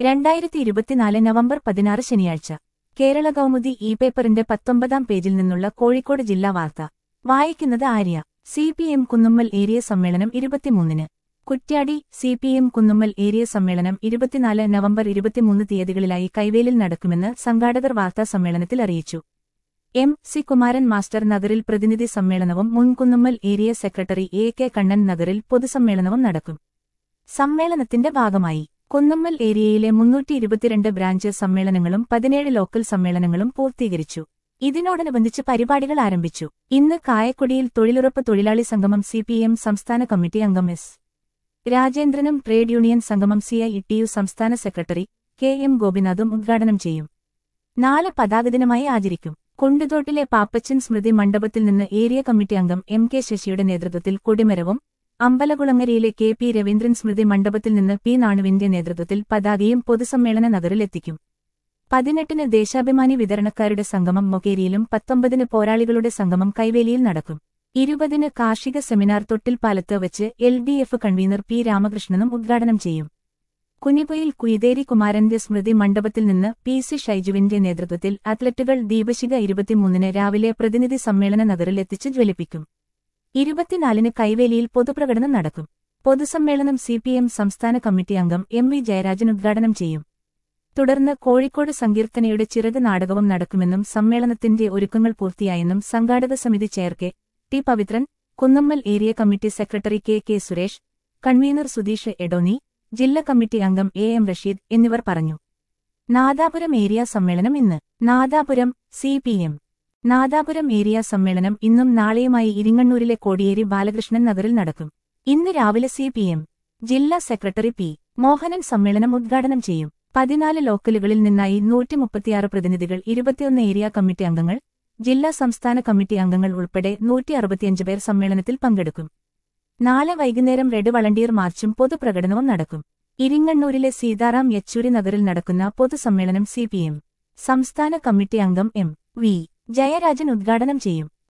രണ്ടായിരത്തി ഇരുപത്തിനാല് നവംബർ പതിനാറ് ശനിയാഴ്ച കേരള കൗമുദി ഇ പേപ്പറിന്റെ പത്തൊമ്പതാം പേജിൽ നിന്നുള്ള കോഴിക്കോട് ജില്ലാ വാർത്ത വായിക്കുന്നത് Arya C P M Kunnummal area സമ്മേളനം ഇരുപത്തിമൂന്നിന് Kuttiady C P M Kunnummal area സമ്മേളനം ഇരുപത്തിനാല് നവംബർ ഇരുപത്തിമൂന്ന് തീയതികളിലായി കൈവേലിൽ നടക്കുമെന്ന് സംഘാടകർ വാർത്താ സമ്മേളനത്തിൽ അറിയിച്ചു എം സി കുമാരൻ മാസ്റ്റർ നഗറിൽ പ്രതിനിധി സമ്മേളനവും മുൻ Kunnummal area secretary A K Kannan നഗറിൽ പൊതുസമ്മേളനവും നടക്കും സമ്മേളനത്തിന്റെ ഭാഗമായി കുന്നമ്മൽ ഏരിയയിലെ മുന്നൂറ്റി ഇരുപത്തിരണ്ട് ബ്രാഞ്ച് സമ്മേളനങ്ങളും പതിനേഴ് ലോക്കൽ സമ്മേളനങ്ങളും പൂർത്തീകരിച്ചു ഇതിനോടനുബന്ധിച്ച് പരിപാടികൾ ആരംഭിച്ചു ഇന്ന് കായക്കൊടിയിൽ തൊഴിലുറപ്പ് തൊഴിലാളി സംഗമം സി പി എം സംസ്ഥാന കമ്മിറ്റി അംഗം എസ് രാജേന്ദ്രനും ട്രേഡ് യൂണിയൻ സംഗമം സി ഐ ടിയു സംസ്ഥാന സെക്രട്ടറി കെ എം ഗോപിനാഥും ഉദ്ഘാടനം ചെയ്യും നാല് പതാക ദിനമായി ആചരിക്കും കുണ്ടുതോട്ടിലെ പാപ്പച്ചൻ സ്മൃതി മണ്ഡപത്തിൽ നിന്ന് ഏരിയ കമ്മിറ്റി അംഗം എം കെ ശശിയുടെ നേതൃത്വത്തിൽ കൊടിമരവും അമ്പലകുളങ്ങരയിലെ കെ പി രവീന്ദ്രൻ സ്മൃതി മണ്ഡപത്തിൽ നിന്ന് പി നാണുവിന്റെ നേതൃത്വത്തിൽ പതാകയും പൊതുസമ്മേളന നഗറിലെത്തിക്കും പതിനെട്ടിന് ദേശാഭിമാനി വിതരണക്കാരുടെ സംഗമം മൊകേരിയിലും പത്തൊമ്പതിന് പോരാളികളുടെ സംഗമം കൈവേലിയിൽ നടക്കും ഇരുപതിന് കാർഷിക സെമിനാർ തൊട്ടിൽപ്പാലത്ത് വച്ച് L D F convener P രാമകൃഷ്ണനും ഉദ്ഘാടനം ചെയ്യും കുനിപയിൽ കുയിതേരി കുമാരന്റെ സ്മൃതി മണ്ഡപത്തിൽ നിന്ന് പി സി ഷൈജുവിന്റെ നേതൃത്വത്തിൽ അത്ലറ്റുകൾ ദീപശിക ഇരുപത്തിമൂന്നിന് രാവിലെ പ്രതിനിധി സമ്മേളന നഗറിൽ എത്തിച്ച് ജ്വലിപ്പിക്കും ഇരുപത്തിനാലിന് കൈവേലിയിൽ പൊതുപ്രകടനം നടക്കും പൊതുസമ്മേളനം സി പി എം സംസ്ഥാന കമ്മിറ്റി അംഗം എം വി ജയരാജൻ ഉദ്ഘാടനം ചെയ്യും തുടർന്ന് കോഴിക്കോട് സങ്കീർത്തനയുടെ ചിറക് നാടകവും നടക്കുമെന്നും സമ്മേളനത്തിന്റെ ഒരുക്കങ്ങൾ പൂർത്തിയായെന്നും സംഘാടക സമിതി chair K T Pavithran Kunnammal area committee secretary K K Suresh convener Sudheesh എഡോനി ജില്ലാ കമ്മിറ്റി അംഗം എ എം റഷീദ് എന്നിവർ പറഞ്ഞു നാദാപുരം ഏരിയ സമ്മേളനം ഇന്ന് Nadapuram C P M Nadapuram area സമ്മേളനം ഇന്നും നാളെയുമായി ഇരിങ്ങണ്ണൂരിലെ കോടിയേരി ബാലകൃഷ്ണൻ നഗറിൽ നടക്കും ഇന്ന് രാവിലെ സി പി എം ജില്ലാ സെക്രട്ടറി പി മോഹനൻ സമ്മേളനം ഉദ്ഘാടനം ചെയ്യും പതിനാല് ലോക്കലുകളിൽ നിന്നായി നൂറ്റിമുപ്പത്തിയാറ് പ്രതിനിധികൾ ഇരുപത്തിയൊന്ന് ഏരിയ കമ്മിറ്റി അംഗങ്ങൾ ജില്ലാ സംസ്ഥാന കമ്മിറ്റി അംഗങ്ങൾ ഉൾപ്പെടെ നൂറ്റി അറുപത്തിയഞ്ച് പേർ സമ്മേളനത്തിൽ പങ്കെടുക്കും നാളെ വൈകുന്നേരം റെഡ് വളണ്ടിയർ മാർച്ചും പൊതുപ്രകടനവും നടക്കും ഇരിങ്ങണ്ണൂരിലെ സീതാറാം യെച്ചൂരി നഗറിൽ നടക്കുന്ന പൊതുസമ്മേളനം സി പി എം സംസ്ഥാന കമ്മിറ്റി അംഗം എം വി ജയരാജൻ ഉദ്ഘാടനം ചെയ്യും